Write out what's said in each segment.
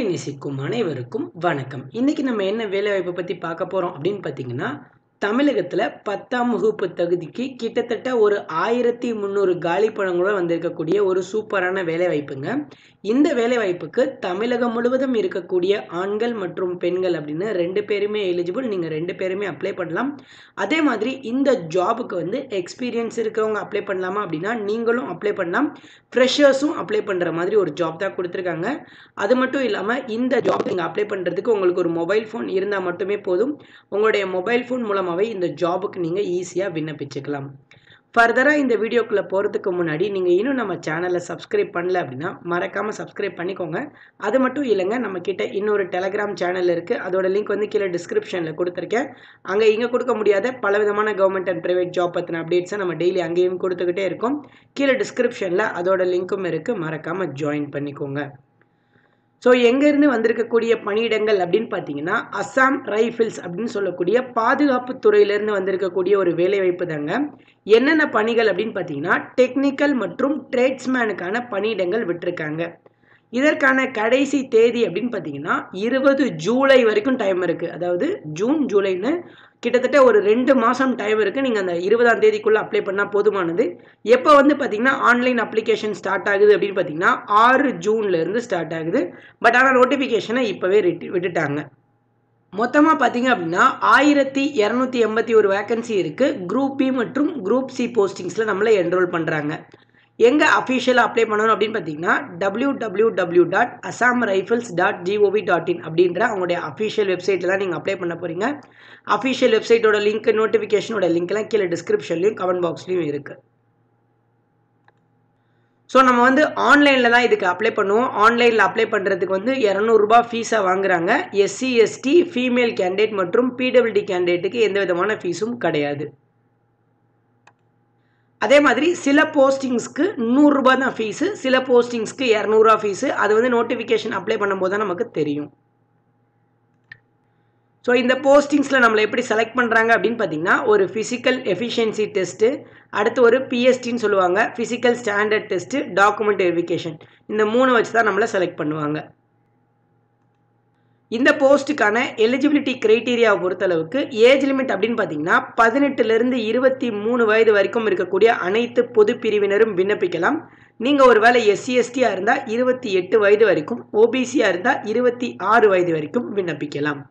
நேசிக்கும் அனைவருக்கும் வணக்கம் இன்னைக்கு நம்ம என்ன வேலைவாய்ப்பை பற்றி பார்க்க போகிறோம் அப்படின்னு பார்த்தீங்கன்னா தமிழகத்தில் பத்தாம் வகுப்பு தகுதிக்கு கிட்டத்தட்ட ஒரு ஆயிரத்தி முந்நூறு காலி பணங்களோட வந்திருக்கக்கூடிய ஒரு சூப்பரான வேலைவாய்ப்புங்க இந்த வேலைவாய்ப்புக்கு தமிழகம் முழுவதும் இருக்கக்கூடிய ஆண்கள் மற்றும் பெண்கள் அப்படின்னு ரெண்டு பேருமே எலிஜிபிள் நீங்கள் ரெண்டு பேருமே அப்ளை பண்ணலாம் அதே மாதிரி இந்த ஜாபுக்கு வந்து எக்ஸ்பீரியன்ஸ் இருக்கிறவங்க அப்ளை பண்ணலாமா அப்படின்னா நீங்களும் அப்ளை பண்ணலாம் ஃப்ரெஷர்ஸும் அப்ளை பண்ணுற மாதிரி ஒரு ஜாப் தான் கொடுத்துருக்காங்க அது மட்டும் இல்லாமல் இந்த ஜாப் நீங்கள் அப்ளை பண்ணுறதுக்கு உங்களுக்கு ஒரு மொபைல் ஃபோன் இருந்தால் மட்டுமே போதும் உங்களுடைய மொபைல் ஃபோன் மூலமாகவே இந்த ஜாபுக்கு நீங்கள் ஈஸியாக விண்ணப்பிச்சுக்கலாம் ஃபர்தராக இந்த வீடியோக்குள்ளே போகிறதுக்கு முன்னாடி நீங்கள் இன்னும் நம்ம சேனலை சப்ஸ்கிரைப் பண்ணல அப்படின்னா மறக்காமல் சப்ஸ்கிரைப் பண்ணிக்கோங்க அது மட்டும் இல்லைங்க நம்மக்கிட்ட இன்னொரு டெலகிராம் சேனல் இருக்குது அதோட லிங்க் வந்து கீழே டிஸ்கிரிப்ஷனில் கொடுத்துருக்கேன் அங்கே இங்கே கொடுக்க முடியாத பல விதமான கவர்மெண்ட் அண்ட் ப்ரைவேட் ஜாப் பற்றின அப்டேட்ஸை நம்ம டெய்லி அங்கேயும் கொடுத்துக்கிட்டே இருக்கோம் கீழே டிஸ்கிரிப்ஷனில் அதோட லிங்க்கும் இருக்குது மறக்காமல் ஜாயின் பண்ணிக்கோங்க ஸோ எங்கேருந்து வந்திருக்கக்கூடிய பணியிடங்கள் அப்படின்னு பார்த்தீங்கன்னா அஸ்ஸாம் ரைஃபிள்ஸ் அப்படின்னு சொல்லக்கூடிய பாதுகாப்பு துறையிலேருந்து வந்திருக்கக்கூடிய ஒரு வேலைவாய்ப்பு தாங்க என்னென்ன பணிகள் அப்படின்னு பார்த்தீங்கன்னா டெக்னிக்கல் மற்றும் ட்ரேட்ஸ்மேனுக்கான பணியிடங்கள் விட்டிருக்காங்க இதற்கான கடைசி தேதி அப்படின்னு பார்த்தீங்கன்னா இருபது ஜூலை வரைக்கும் டைம் இருக்குது அதாவது ஜூன் ஜூலைன்னு கிட்டத்தட்ட ஒரு ரெண்டு மாதம் டைம் இருக்குது நீங்கள் அந்த இருபதாம் தேதிக்குள்ளே அப்ளை பண்ணால் போதுமானது எப்போ வந்து பார்த்தீங்கன்னா ஆன்லைன் அப்ளிகேஷன் ஸ்டார்ட் ஆகுது அப்படின்னு பார்த்தீங்கன்னா ஆறு ஜூன்லேருந்து ஸ்டார்ட் ஆகுது பட் ஆனால் நோட்டிஃபிகேஷனை இப்போவே விட்டுட்டாங்க மொத்தமாக பார்த்தீங்க அப்படின்னா ஆயிரத்தி இரநூத்தி எண்பத்தி ஒரு வேக்கன்சி இருக்குது குரூப் பி மற்றும் குரூப் சி போஸ்டிங்ஸில் நம்மளை என்ரோல் பண்ணுறாங்க எங்கே அஃபிஷியலாக அப்ளை பண்ணணும் அப்படின்னு பார்த்தீங்கன்னா W W W dot Assam Rifles dot gov dot in அப்படின்ற அவங்களுடைய அஃபிஷியல் வெப்சைட்டில் தான் நீங்கள் அப்ளை பண்ண போகிறீங்க அஃபிஷியல் வெப்சைட்டோட லிங்க் நோட்டிஃபிகேஷனோட லிங்க்லாம் கீழே டிஸ்கிரிப்ஷன்லையும் கமெண்ட் பாக்ஸ்லையும் இருக்குது ஸோ நம்ம வந்து ஆன்லைனில் தான் இதுக்கு அப்ளை பண்ணுவோம் ஆன்லைனில் அப்ளை பண்ணுறதுக்கு வந்து இரநூறுபா ஃபீஸாக வாங்குறாங்க எஸ்சி எஸ்டி ஃபீமேல் கேண்டிடேட் மற்றும் பிடபிள்டி கேண்டிடேட்டுக்கு எந்த விதமான ஃபீஸும் கிடையாது அதே மாதிரி சில போஸ்டிங்ஸ்க்கு நூறுரூபா தான் ஃபீஸு சில போஸ்டிங்ஸ்க்கு இரநூறுவா ஃபீஸு அது வந்து நோட்டிஃபிகேஷன் அப்ளை பண்ணும்போது தான் நமக்கு தெரியும் ஸோ இந்த போஸ்டிங்ஸில் நம்மளை எப்படி செலக்ட் பண்ணுறாங்க அப்படின்னு பார்த்தீங்கன்னா ஒரு ஃபிசிக்கல் எஃபிஷியன்சி டெஸ்ட்டு அடுத்து ஒரு பிஎஸ்டின்னு சொல்லுவாங்க physical standard test document verification இந்த மூணு வச்சு தான் நம்மளை செலக்ட் பண்ணுவாங்க இந்த போஸ்ட்டுக்கான எலிஜிபிலிட்டி க்ரைட்டீரியாவை பொறுத்தளவுக்கு ஏஜ் லிமிட் அப்படின்னு பார்த்தீங்கன்னா பதினெட்டுலேருந்து இருபத்தி மூணு வயது வரைக்கும் இருக்கக்கூடிய அனைத்து பொது பிரிவினரும் விண்ணப்பிக்கலாம் நீங்கள் ஒரு வேளை எஸ்சி எஸ்டியாக இருந்தால் இருபத்தி எட்டு வயது வரைக்கும் ஓபிசியாக இருந்தால் இருபத்தி ஆறு வயது வரைக்கும் விண்ணப்பிக்கலாம்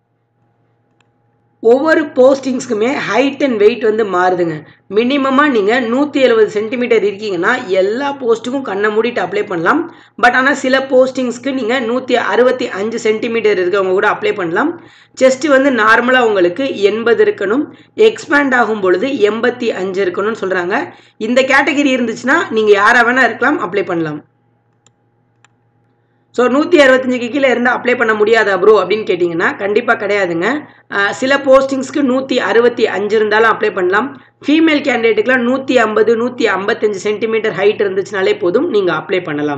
ஒவ்வொரு போஸ்டிங்ஸ்க்குமே ஹைட் அண்ட் வெயிட் வந்து மாறுதுங்க மினிமமாக நீங்கள் நூற்றி எழுபது சென்டிமீட்டர் இருக்கீங்கன்னா எல்லா போஸ்ட்டுக்கும் கண்ணை மூடிட்டு அப்ளை பண்ணலாம் பட் ஆனால் சில போஸ்டிங்ஸ்க்கு நீங்கள் நூற்றி அறுபத்தி அஞ்சு சென்டிமீட்டர் இருக்கவங்க கூட அப்ளை பண்ணலாம் செஸ்ட்டு வந்து நார்மலாக உங்களுக்கு எண்பது இருக்கணும் எக்ஸ்பேண்ட் ஆகும் பொழுது எண்பத்தி அஞ்சு இருக்கணும்னு சொல்கிறாங்க இந்த கேட்டகரி இருந்துச்சுன்னா நீங்கள் யாராக வேணால் இருக்கலாம் அப்ளை பண்ணலாம் ஸோ நூற்றி அறுபத்தஞ்சுக்கு கீழே இருந்தால் அப்ளை பண்ண முடியாதா ப்ரோ அப்படின்னு கேட்டிங்கன்னா கண்டிப்பாக கிடையாதுங்க சில போஸ்டிங்ஸ்க்கு நூற்றி அறுபத்தி அஞ்சு இருந்தாலும் அப்ளை பண்ணலாம் ஃபீமேல் கேண்டிடேட்டுக்குலாம் நூற்றி ஐம்பது நூற்றி ஐம்பத்தஞ்சு சென்டிமீட்டர் ஹைட் இருந்துச்சுனாலே போதும் நீங்கள் அப்ளை பண்ணலாம்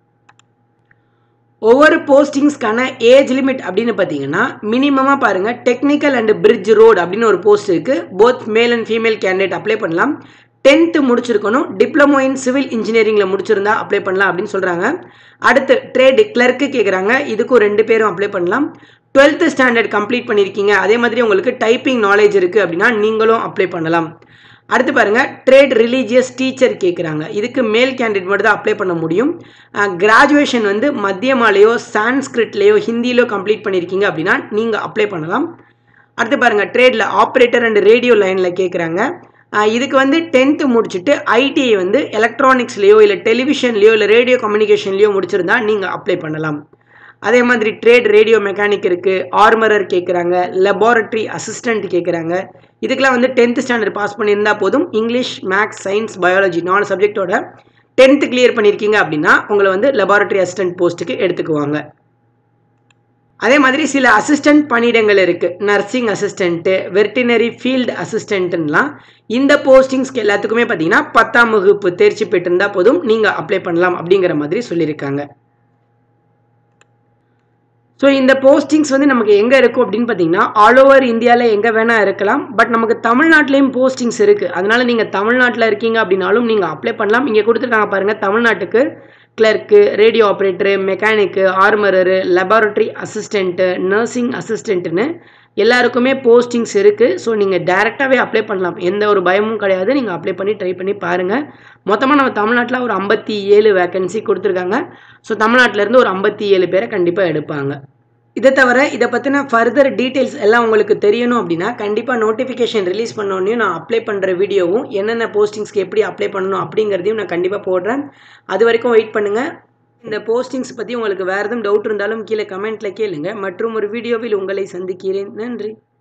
ஒவ்வொரு போஸ்டிங்ஸ்க்கான ஏஜ் லிமிட் அப்படின்னு பார்த்தீங்கன்னா மினிமமாக பாருங்கள் டெக்னிக்கல் அண்ட் பிரிட்ஜ் ரோடு அப்படின்னு ஒரு போஸ்ட் இருக்குது both male and female candidate apply பண்ணலாம் டென்த்து முடிச்சிருக்கணும் டிப்ளமோ இன் சிவில் இன்ஜினியரிங்கில் முடிச்சிருந்தா அப்ளை பண்ணலாம் அப்படின்னு சொல்கிறாங்க அடுத்து ட்ரேட் கிளர்க்கு கேட்குறாங்க இதுக்கும் ரெண்டு பேரும் அப்ளை பண்ணலாம் டுவெல்த்து ஸ்டாண்டர்ட் கம்ப்ளீட் பண்ணியிருக்கீங்க அதே மாதிரி உங்களுக்கு டைப்பிங் நாலேஜ் இருக்குது அப்படின்னா நீங்களும் அப்ளை பண்ணலாம் அடுத்து பாருங்கள் ட்ரேட் ரிலீஜியஸ் டீச்சர் கேட்குறாங்க இதுக்கு மேல் கேண்டிடேட் மட்டும் தான் அப்ளை பண்ண முடியும் கிராஜுவேஷன் வந்து மத்தியமாலேயோ சான்ஸ்கிரிட்லேயோ ஹிந்தியிலோ கம்ப்ளீட் பண்ணியிருக்கீங்க அப்படின்னா நீங்கள் அப்ளை பண்ணலாம் அடுத்து பாருங்கள் ட்ரேடில் ஆப்ரேட்டர் அண்ட் ரேடியோ லைனில் கேட்குறாங்க இதுக்கு வந்து டென்த்து முடிச்சுட்டு ஐடிஐ வந்து எலக்ட்ரானிக்ஸ்லேயோ இல்லை டெலிவிஷன்லேயோ இல்லை ரேடியோ கம்யூனிகேஷன்லேயோ முடிச்சிருந்தா நீங்கள் அப்ளை பண்ணலாம் அதே மாதிரி ட்ரேட் ரேடியோ மெக்கானிக் இருக்குது ஆர்மரர் கேட்குறாங்க லெபார்ட்ரி அசிஸ்டண்ட் கேட்குறாங்க இதுக்கெல்லாம் வந்து டென்த்து ஸ்டாண்டர்ட் பாஸ் பண்ணியிருந்தால் போதும் இங்கிலீஷ் மேக்ஸ் சயின்ஸ் பயாலஜி நாலு சப்ஜெக்டோட டென்த்து கிளியர் பண்ணியிருக்கீங்க அப்படின்னா உங்களை வந்து லெபார்ட்ரி அசிஸ்டன்ட் போஸ்ட்டுக்கு எடுத்துக்குவாங்க அதே மாதிரி சில அசிஸ்டன்ட் பணியிடங்கள் இருக்குது நர்சிங் அசிஸ்டண்ட்டு வெர்டினரி ஃபீல்டு அசிஸ்டண்ட்டுலாம் இந்த போஸ்டிங்ஸ்க்கு எல்லாத்துக்குமே பார்த்தீங்கன்னா பத்தாம் வகுப்பு தேர்ச்சி பெற்றிருந்தால் போதும் நீங்கள் அப்ளை பண்ணலாம் அப்படிங்கிற மாதிரி சொல்லியிருக்காங்க ஸோ இந்த போஸ்டிங்ஸ் வந்து நமக்கு எங்கே இருக்கும் அப்படின்னு பார்த்தீங்கன்னா ஆல் ஓவர் இந்தியாவில் எங்கே வேணால் இருக்கலாம் பட் நமக்கு தமிழ்நாட்டிலையும் போஸ்டிங்ஸ் இருக்குது அதனால நீங்கள் தமிழ்நாட்டில் இருக்கீங்க அப்படின்னாலும் நீங்கள் அப்ளை பண்ணலாம் இங்கே கொடுத்துருக்காங்க பாருங்கள் தமிழ்நாட்டுக்கு clerk radio operator mechanic armourer laboratory assistant nursing அசிஸ்டண்ட்டுன்னு எல்லாருக்குமே போஸ்டிங்ஸ் இருக்குது ஸோ நீங்கள் டேரெக்டாகவே அப்ளை பண்ணலாம் எந்த ஒரு பயமும் கிடையாது நீங்கள் அப்ளை பண்ணி ட்ரை பண்ணி பாருங்கள் மொத்தமாக நம்ம தமிழ்நாட்டில் ஒரு ஐம்பத்தி ஏழு வேக்கன்சி கொடுத்துருக்காங்க ஸோ தமிழ்நாட்டிலேருந்து ஒரு ஐம்பத்தி ஏழு பேரை கண்டிப்பாக எடுப்பாங்க இதை தவிர இதை பற்றின ஃபர்தர் டீட்டெயில்ஸ் எல்லாம் உங்களுக்கு தெரியணும் அப்படின்னா கண்டிப்பாக நோட்டிஃபிகேஷன் ரிலீஸ் பண்ணோடனே நான் அப்ளை பண்ணுற வீடியோவும் என்னென்ன போஸ்டிங்ஸ்க்கு எப்படி அப்ளை பண்ணணும் அப்படிங்கிறதையும் நான் கண்டிப்பாக போடுறேன் அது வரைக்கும் வெயிட் பண்ணுங்கள் இந்த போஸ்டிங்ஸ் பற்றி உங்களுக்கு வேறு எதுவும் டவுட் இருந்தாலும் கீழே கமெண்ட்டில் கேளுங்க மற்றும் ஒரு வீடியோவில் உங்களை சந்திக்கிறேன் நன்றி